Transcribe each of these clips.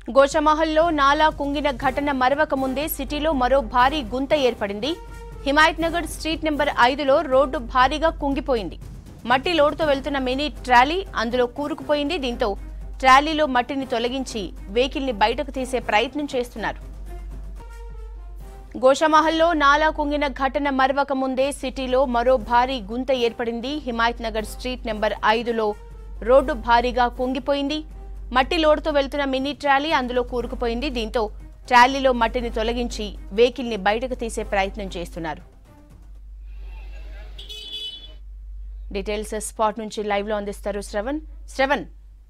గోషమహల్లో నాలా కుంగిన ఘటన మరవక ముందే సిటీలో మరో భారీ గుంత ఏర్పడింది హిమాయత్ నగర్ స్ట్రీట్ నెంబర్ ఐదులో రోడ్డు భారీగా కుంగిపోయింది మట్టి లోడుతో వెళ్తున్న మినీ ట్రాలీ అందులో కూరుకుపోయింది దీంతో ట్రాలీలో మట్టిని తొలగించి వెహికల్ని బయటకు తీసే ప్రయత్నం చేస్తున్నారు గోషమహల్లో నాలా కుంగిన ఘటన మరవక ముందే సిటీలో మరో భారీ గుంత ఏర్పడింది హిమాయత్ నగర్ స్ట్రీట్ నెంబర్ ఐదులో రోడ్డు భారీగా కుంగిపోయింది మట్టి లోడుతో వెళ్తున్న మినీ ట్రాలీ అందులో కూరుకుపోయింది దీంతో ట్రాలీలో మట్టిని తొలగించి వెహికల్ ని బయటకు తీసే ప్రయత్నం చేస్తున్నారు డీటెయిల్స్ స్పాట్ నుంచి లైవ్ లో అందిస్తారు శ్రవణ్ శ్రవణ్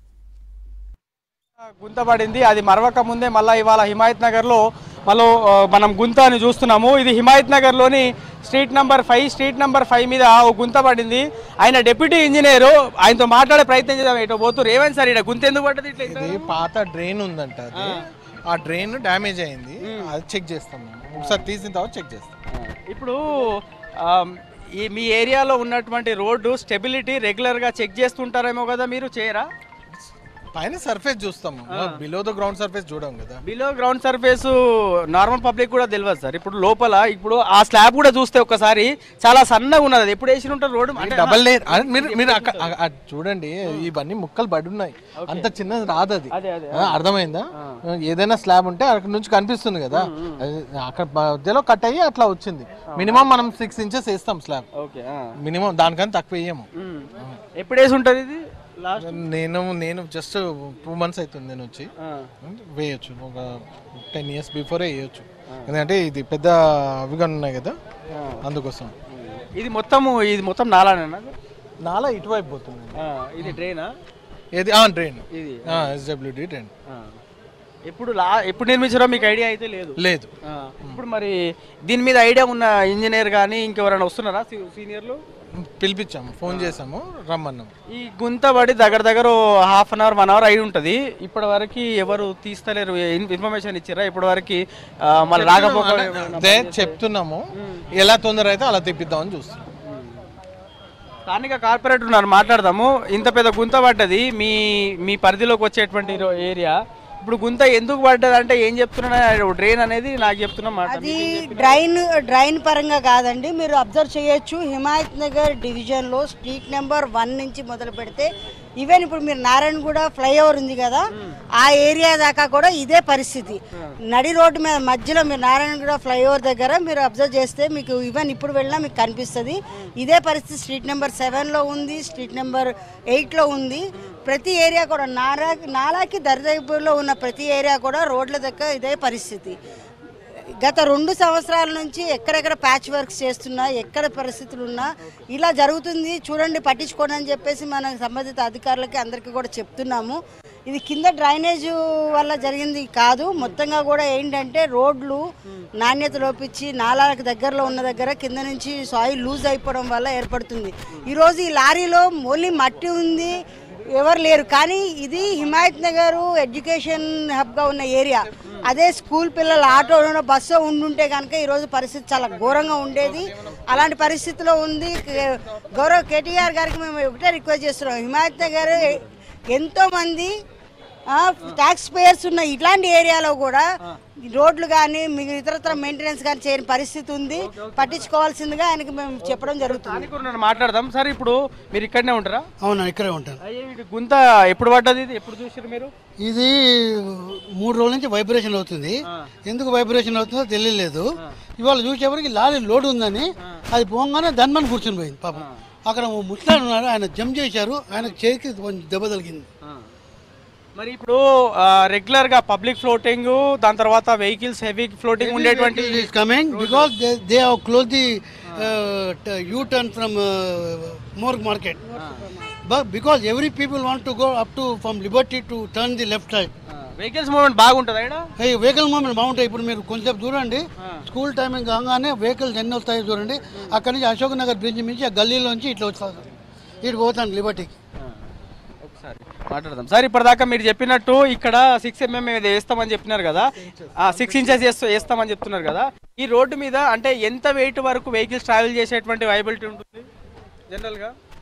గుంత పడింది అది మరవక ముందే మళ్ళీ ఇవాళ హిమాయత్ నగర్లో మళ్ళీ ఆ, మనం గుంత అని చూస్తున్నాము ఇది హిమాయత్ నగర్లోని street number five street number five మీద ఓ గుంత పడింది ఆయన డిప్యూటీ ఇంజనీర్ ఆయనతో మాట్లాడే ప్రయత్నం చేద్దాం ఇటు పోతూ రేవంత్ సార్ ఇక్కడ గుంత ఎందుకు పడ్డది ఇట్లా ఇంత? ఇది పాత డ్రైన్ ఉందంట అది ఆ డ్రైన్ డ్యామేజ్ అయింది అది చెక్ చేస్తాం మేము ఒకసారి తీసిన తర్వాత చెక్ చేస్తాం ఇప్పుడు ఆ, ఈ మీ ఏరియాలో ఉన్నటువంటి రోడ్డు స్టెబిలిటీ రెగ్యులర్గా చెక్ చేస్తుంటారేమో కదా మీరు చేయరా పైన సర్ఫేస్ చూస్తాము బిలో ద గ్రౌండ్ సర్ఫేస్ చూడం కదా below ground surface normal public కూడా తెలియదు సార్ ఇప్పుడు లోపల ఇప్పుడు ఆ స్లాబ్ కూడా చూస్తే ఒకసారి చాలా సన్నగా ఉన్నది అది ఎప్పుడు వేసి ఉంటారు రోడ్డు అంటే డబల్ లేయర్ మీరు మీరు అక్క- అ- అ- చూడండి ఇవన్నీ ముక్కలు పడి ఉన్నాయి అంత చిన్నది రాదు అది అదే, అదే. ఆ, అర్థమైందా ఏదైనా స్లాబ్ ఉంటే అక్కడ నుంచి కనిపిస్తుంది కదా అది అక్కడ మధ్యలో కట్ అయ్యి అట్లా వచ్చింది మినిమం మనం సిక్స్ ఇంచెస్ వేస్తాం స్లాబ్ ఓకే మినిమం దానికన్నా తక్కువ వేయము ఎప్పుడు వేసి ఉంటుంది ఇది లాస్ట్ నేను నేను జస్ట్ టూ మంత్స్ అవుతుంది నేను వచ్చి వేయచ్చు ఒక టెన్ ఇయర్స్ బిఫోరే వేయచ్చు ఎందుకంటే ఇది పెద్ద అవిగా ఉన్నాయి కదా అందుకోసం ఇది మొత్తం ఇది మొత్తం నాలానేనా నాలా ఇటువైపు పోతుంది ఇది డ్రైనా ఏది డ్రైన్ ఇది ఎస్డబ్ల్యూడి డ్రైన్ ఎప్పుడు లా ఎప్పుడు నిర్మించారో మీకు ఐడియా అయితే లేదు లేదు ఆ, ఇప్పుడు మరి దీని మీద ఐడియా ఉన్న ఇంజనీర్ కానీ ఇంకెవరైనా వస్తున్నారా సీ- సీనియర్లు పిలిపించాము ఫోన్ చేసాము రమ్మన్నాము ఈ గుంత పడి దగ్గర దగ్గర half an hour one hour అయి ఉంటుంది ఇప్పటి వరకు ఎవరు తీస్తలేరు ఇన్- ఇన్ఫర్మేషన్ ఇచ్చారా ఇప్పటి వరకు మళ్ళీ రాకపోక అదే చెప్తున్నాము ఎలా తొందర అయితే అలా తెప్పిద్దామని చూస్తున్నాం స్థానిక కార్పొరేటర్ ఉన్నారు మాట్లాడదాము ఇంత పెద్ద గుంత పడ్డది మీ మీ పరిధిలోకి వచ్చేటువంటి రో- ఏరియా ఇప్పుడు గుంత ఎందుకు పడ్డది అంటే ఏం చెప్తున్నా డ్రైన్ అనేది నాకు చెప్తున్నా మాట అది డ్రైన్ డ్రైన్ పరంగా కాదండి మీరు అబ్జర్వ్ చేయొచ్చు హిమాయత్ నగర్ డివిజన్లో స్ట్రీట్ నెంబర్ వన్ నుంచి మొదలు పెడితే ఈవెన్ ఇప్పుడు మీరు నారాయణగూడ ఫ్లైఓవర్ ఉంది కదా ఆ ఏరియా దాకా కూడా ఇదే పరిస్థితి నడి రోడ్డు మీద మధ్యలో మీరు నారాయణగూడ ఫ్లైఓవర్ దగ్గర మీరు అబ్జర్వ్ చేస్తే మీకు ఈవెన్ ఇప్పుడు వెళ్ళినా మీకు కనిపిస్తుంది ఇదే పరిస్థితి స్ట్రీట్ నెంబర్ సెవెన్లో ఉంది స్ట్రీట్ నెంబర్ ఎయిట్లో ఉంది ప్రతి ఏరియా కూడా నారా నాలాకి దరిదాపుల్లో ఉన్న ప్రతి ఏరియా కూడా రోడ్ల దగ్గర ఇదే పరిస్థితి గత రెండు సంవత్సరాల నుంచి ఎక్కడెక్కడ ప్యాచ్ వర్క్స్ చేస్తున్నా ఎక్కడ పరిస్థితులు ఉన్నా ఇలా జరుగుతుంది చూడండి పట్టించుకోండి అని చెప్పేసి మన సంబంధిత అధికారులకి అందరికీ కూడా చెప్తున్నాము ఇది కింద డ్రైనేజ్ వల్ల జరిగింది కాదు మొత్తంగా కూడా ఏంటంటే రోడ్లు నాణ్యత లోపించి నాలాలకు దగ్గరలో ఉన్న దగ్గర కింద నుంచి సాయిల్ లూజ్ అయిపోవడం వల్ల ఏర్పడుతుంది ఈరోజు ఈ లారీలో ఓన్లీ మట్టి ఉంది ఎవరు లేరు కానీ ఇది హిమాయత్ నగర్ ఎడ్యుకేషన్ హబ్గా ఉన్న ఏరియా అదే స్కూల్ పిల్లలు ఆటో బస్సు ఉండుంటే కనుక ఈరోజు పరిస్థితి చాలా ఘోరంగా ఉండేది అలాంటి పరిస్థితిలో ఉంది కే- గౌరవ్ కేటీఆర్ గారికి మేము ఒకటే రిక్వెస్ట్ చేస్తున్నాం హిమాయత్ నగర్ ఎంతో మంది ట్యాక్స్ పేయర్స్ ఉన్న ఇట్లాంటి ఏరియాలో కూడా రోడ్లు కానీ మీకు ఇతరత్ర మెయింటెనెన్స్ కానీ చేయని పరిస్థితి ఉంది పట్టించుకోవాల్సిందిగా ఆయనకి మేము చెప్పడం జరుగుతుంది స్థానికులు ఉన్నారు, మాట్లాడదాం సార్ ఇప్పుడు మీరు ఇక్కడనే ఉంటారా అవునా ఇక్కడే ఉంటాను అయ్యే ఇది గుంత ఎప్పుడు పడ్డది ఇది ఎప్పుడు చూసారు మీరు ఇది మూడు రోజుల నుంచి వైబ్రేషన్ అవుతుంది ఎందుకు వైబ్రేషన్ అవుతుందో తెలియలేదు ఇవాళ చూసేవరకు లారీ లోడ్ ఉందని అది పోగానే ధన్మని కూర్చుని పోయింది పాపం అక్కడ ఓ ముసలాడు ఉన్నాడు ఆయన జంప్ చేశారు ఆయన చేతికి కొంచెం దెబ్బ తగిలింది మరి ఇప్పుడు రెగ్యులర్ గా పబ్లిక్ ఫ్లోటింగ్ దాని తర్వాత వెహికల్స్ హెవీ ఫ్లోటింగ్ ఉండేటువంటి is coming because they, they have closed the uh, t- U-turn from uh, Morg market. But because every people want to go up to from Liberty to turn the left side. Vehicles movement బాగుంటుంది ఇక్కడ ఈ vehicle moment బాగుంటాయి ఇప్పుడు మీరు కొంచెం చూడండి school timing కాగానే vehicles ఎన్ని వస్తాయో చూడండి అక్కడి నుంచి అశోక్ నగర్ బ్రిడ్జ్ నుంచి ఆ గల్లీలోంచి ఇట్లా వస్తారు ఇటు పోతాను లిబర్టీకి ఒకసారి మాట్లాడదాం సార్ ఇప్పటిదాకా మీరు చెప్పినట్టు ఇక్కడ సిక్స్ ఎంఎం మీద వేస్తామని చెప్పినారు కదా సిక్స్ ఇంచెస్ వేస్తామని చెప్తున్నారు కదా ఈ రోడ్డు మీద అంటే ఎంత వెయిట్ వరకు వెహికల్స్ ట్రావెల్ చేసేటువంటి వైబిలిటీ ఉంటుంది జనరల్ గా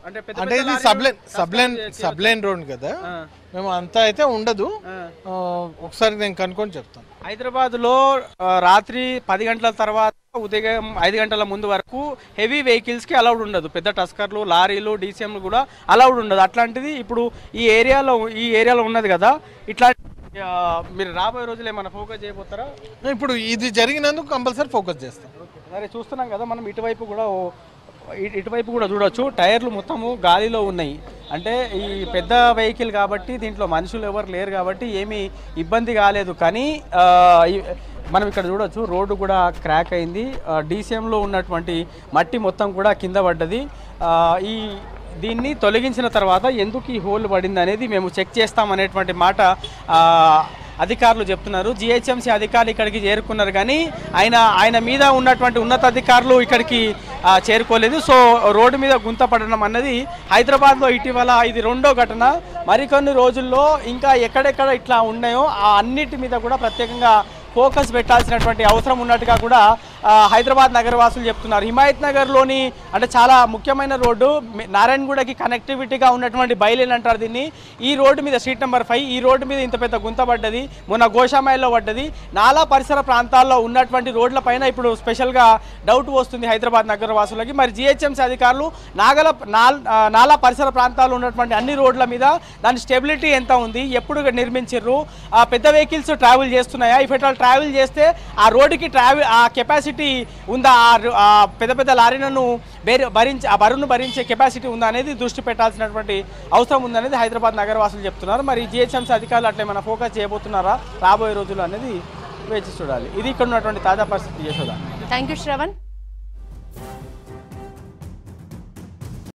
అంటే పెద్ద అంటే ఇది సబ్లైన్ సబ్లైన్ సబ్లైన్ రోడ్ కదా మేము అంతా అయితే ఉండదు ఆ, ఒకసారి నేను కనుక్కొని చెప్తాను హైదరాబాద్ లో రాత్రి పది గంటల తర్వాత ఉదయం ఐదు గంటల ముందు వరకు హెవీ వెహికల్స్ కి అలౌడ్ ఉండదు పెద్ద టస్కర్లు లారీలు డీసీఎంలు కూడా అలౌడ్ ఉండదు అట్లాంటిది ఇప్పుడు ఈ ఏరియాలో ఈ ఏరియాలో ఉన్నది కదా ఇట్లా ఆ, మీరు రాబోయే రోజులు ఏమైనా ఫోకస్ చేయబోతారా ఇప్పుడు ఇది జరిగినందుకు కంపల్సరీ ఫోకస్ చేస్తాం సరే చూస్తున్నాం కదా మనం ఇటువైపు కూడా ఓ- ఇటు- ఇటువైపు కూడా చూడొచ్చు టైర్లు మొత్తము గాలిలో ఉన్నాయి అంటే ఈ పెద్ద వెహికల్ కాబట్టి దీంట్లో మనుషులు ఎవరు లేరు కాబట్టి ఏమీ ఇబ్బంది కాలేదు కానీ ఆ, ఈ- మనం ఇక్కడ చూడొచ్చు రోడ్డు కూడా క్రాక్ అయింది డీసీఎంలో ఉన్నటువంటి మట్టి మొత్తం కూడా కింద పడ్డది ఆ, ఈ దీన్ని తొలగించిన తర్వాత ఎందుకు ఈ హోల్ పడింది అనేది మేము చెక్ చేస్తామనేటువంటి మాట ఆ, అధికారులు చెప్తున్నారు జిహెచ్ఎంసీ అధికారులు ఇక్కడికి చేరుకున్నారు కానీ ఆయన ఆయన మీద ఉన్నటువంటి ఉన్నతాధికారులు ఇక్కడికి ఆ, చేరుకోలేదు సో రోడ్డు మీద గుంత పడడం అన్నది హైదరాబాద్లో ఇటీవల ఇది రెండో ఘటన మరికొన్ని రోజుల్లో ఇంకా ఎక్కడెక్కడ ఇట్లా ఉన్నాయో ఆ అన్నిటి మీద కూడా ప్రత్యేకంగా ఫోకస్ పెట్టాల్సినటువంటి అవసరం ఉన్నట్టుగా కూడా ఆ, హైదరాబాద్ నగరవాసులు చెప్తున్నారు హిమాయత్ నగర్లోని అంటే చాలా ముఖ్యమైన రోడ్డు మి- నారాయణగూడకి కనెక్టివిటీగా ఉన్నటువంటి బయలేన్ అంటారు దీన్ని ఈ రోడ్డు మీద స్ట్రీట్ నెంబర్ ఫైవ్ ఈ రోడ్డు మీద ఇంత పెద్ద గుంత పడ్డది మొన్న గోషామాయిల్లో పడ్డది నాలా పరిసర ప్రాంతాల్లో ఉన్నటువంటి రోడ్ల పైన ఇప్పుడు స్పెషల్గా డౌట్ వస్తుంది హైదరాబాద్ నగరవాసులకి మరి జిహెచ్ఎంసీ అధికారులు నాగల నాల్- ఆ, నాలా పరిసర ప్రాంతాల్లో ఉన్నటువంటి అన్ని రోడ్ల మీద దాని స్టెబిలిటీ ఎంత ఉంది ఎప్పుడు నిర్మించారు ఆ పెద్ద వెహికల్స్ ట్రావెల్ చేస్తున్నాయా ఇఫ్ ఎట్ ట్రావెల్ చేస్తే ఆ రోడ్డుకి ట్రావెల్ ఆ కెపాసిటీ ఉందా ఆ రో- ఆ పెద్ద పెద్ద లారీలను బేరి భరించి ఆ బరువును భరించే కెపాసిటీ ఉందా అనేది దృష్టి పెట్టాల్సినటువంటి అవసరం ఉందనేది హైదరాబాద్ నగరవాసులు చెప్తున్నారు మరి జిహెచ్ఎంసీ అధికారులు అట్లా ఏమైనా ఫోకస్ చేయబోతున్నారా రాబోయే రోజులు అనేది వేచి చూడాలి ఇది ఇక్కడ ఉన్నటువంటి తాజా పరిస్థితి యశోద థ్యాంక్ యూ శ్రవణ్